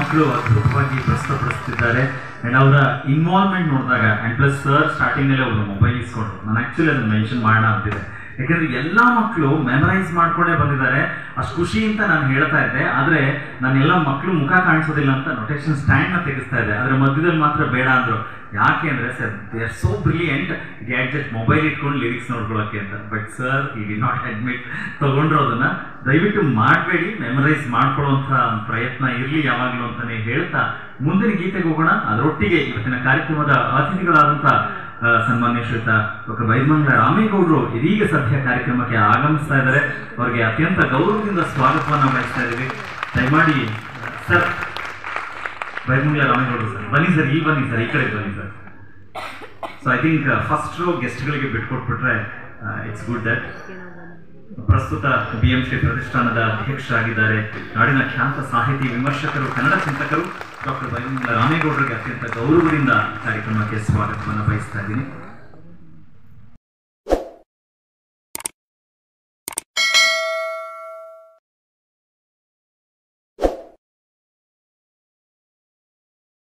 ಮಕ್ಕಳು ಅದ್ಭುತವಾಗಿ ಪ್ರಸ್ತುತಪಡಿಸ್ತಿದ್ದಾರೆ ಅಂಡ್ ಅವರ ಇನ್ವಾಲ್ವ್ಮೆಂಟ್ ನೋಡಿದಾಗ ಅಂಡ್ ಪ್ಲಸ್ ಸರ್ ಸ್ಟಾರ್ಟಿಂಗ್ ನಲ್ಲಿ ಅವರು ಮೊಬೈಲ್ ಇಸ್ಕೊಂಡ್ರು ನಾನು ಆಕ್ಚುಲಿ ಅದನ್ನ ಮೆನ್ಷನ್ ಮಾಡೋಣ ಅಂತಿದೆ ಯಾಕಂದ್ರೆ ಎಲ್ಲಾ ಮಕ್ಕಳು ಮೆಮರೈಸ್ ಮಾಡ್ಕೊಂಡೇ ಬಂದಿದ್ದಾರೆ ಅಷ್ಟು ಖುಷಿ ಅಂತ ನಾನು ಹೇಳ್ತಾ ಇದ್ದೆ ಆದ್ರೆ ನಾನೆಲ್ಲ ಮಕ್ಕಳು ಮುಖ ಕಾಣಿಸೋದಿಲ್ಲ ಅಂತ ನೊಟೇಷನ್ ಸ್ಟ್ಯಾಂಡ್ ನ ತೆಗಿಸ್ತಾ ಇದ್ದೆ ಅದ್ರ ಮಧ್ಯದಲ್ಲಿ ಮಾತ್ರ ಬೇಡ ಅಂದ್ರು ಯಾಕೆ ಅಂದ್ರೆ sir they are so brilliant gadget mobile ಇಟ್ಕೊಂಡು ಲಿರಿಕ್ಸ್ ನೋಡ್ಕೊಳ್ಳೋಕೆ ಅಂತ ಬಟ್ ಸರ್ ಈ ಡಿ ನಾಟ್ ಅಡ್ಮಿಟ್ ತಗೊಂಡ್ರು ಅದನ್ನ ದಯವಿಟ್ಟು ಮಾಡಬೇಡಿ ಮೆಮರೈಸ್ ಮಾಡ್ಕೊಳ್ಳುವಂಥ ಪ್ರಯತ್ನ ಇರಲಿ ಯಾವಾಗಲೂ ಅಂತಾನೆ ಹೇಳ್ತಾ ಮುಂದಿನ ಗೀತೆಗೆ ಹೋಗೋಣ ಅದರೊಟ್ಟಿಗೆ ಇವತ್ತಿನ ಕಾರ್ಯಕ್ರಮದ ಅತಿಥಿಗಳಾದಂಥ ಆ, ಸನ್ಮಾನ್ಯ ಶ್ರೀಯುತ ಡಾಕ್ಟರ್ ವೈದ್ಯಮಂಗಲ ರಾಮೇಗೌಡರು ಇದೀಗ ಸದ್ಯ ಕಾರ್ಯಕ್ರಮಕ್ಕೆ ಆಗಮಿಸ್ತಾ ಇದ್ದಾರೆ ಅವರಿಗೆ ಅತ್ಯಂತ ಗೌರವದಿಂದ ಸ್ವಾಗತವನ್ನು ಬಯಸ್ತಾ ಇದ್ದೀವಿ ದಯಮಾಡಿ ಸರ್ ವೈದ್ಯಮಂಗಲ ರಾಮೇಗೌಡರು ಸರ್ ಬನ್ನಿ ಸರ್ ಈ ಬನ್ನಿ ಸರ್ ಈ ಕಡೆ ಬನ್ನಿ sir so I think first row ಗೆಸ್ಟ್ಗಳಿಗೆ ಬಿಟ್ಕೊಟ್ಬಿಟ್ರೆ ಇಟ್ಸ್ ಗುಡ್ ದಟ್ ಪ್ರಸ್ತುತ ಬಿ ಎಂ ಶ್ರೀ ಪ್ರತಿಷ್ಠಾನದ ಅಧ್ಯಕ್ಷರಾಗಿದ್ದಾರೆ ನಾಡಿನ ಖ್ಯಾತ ಸಾಹಿತಿ ವಿಮರ್ಶಕರು ಕನ್ನಡ ಚಿಂತಕರು ಡಾಕ್ಟರ್ ವೈದ್ಯಮಂಗಲ ರಾಮೇಗೌಡರಿಗೆ ಅತ್ಯಂತ ಗೌರವದಿಂದ ಕಾರ್ಯಕ್ರಮಕ್ಕೆ ಸ್ವಾಗತವನ್ನು ಬಯಸ್ತಾ ಇದ್ದೀನಿ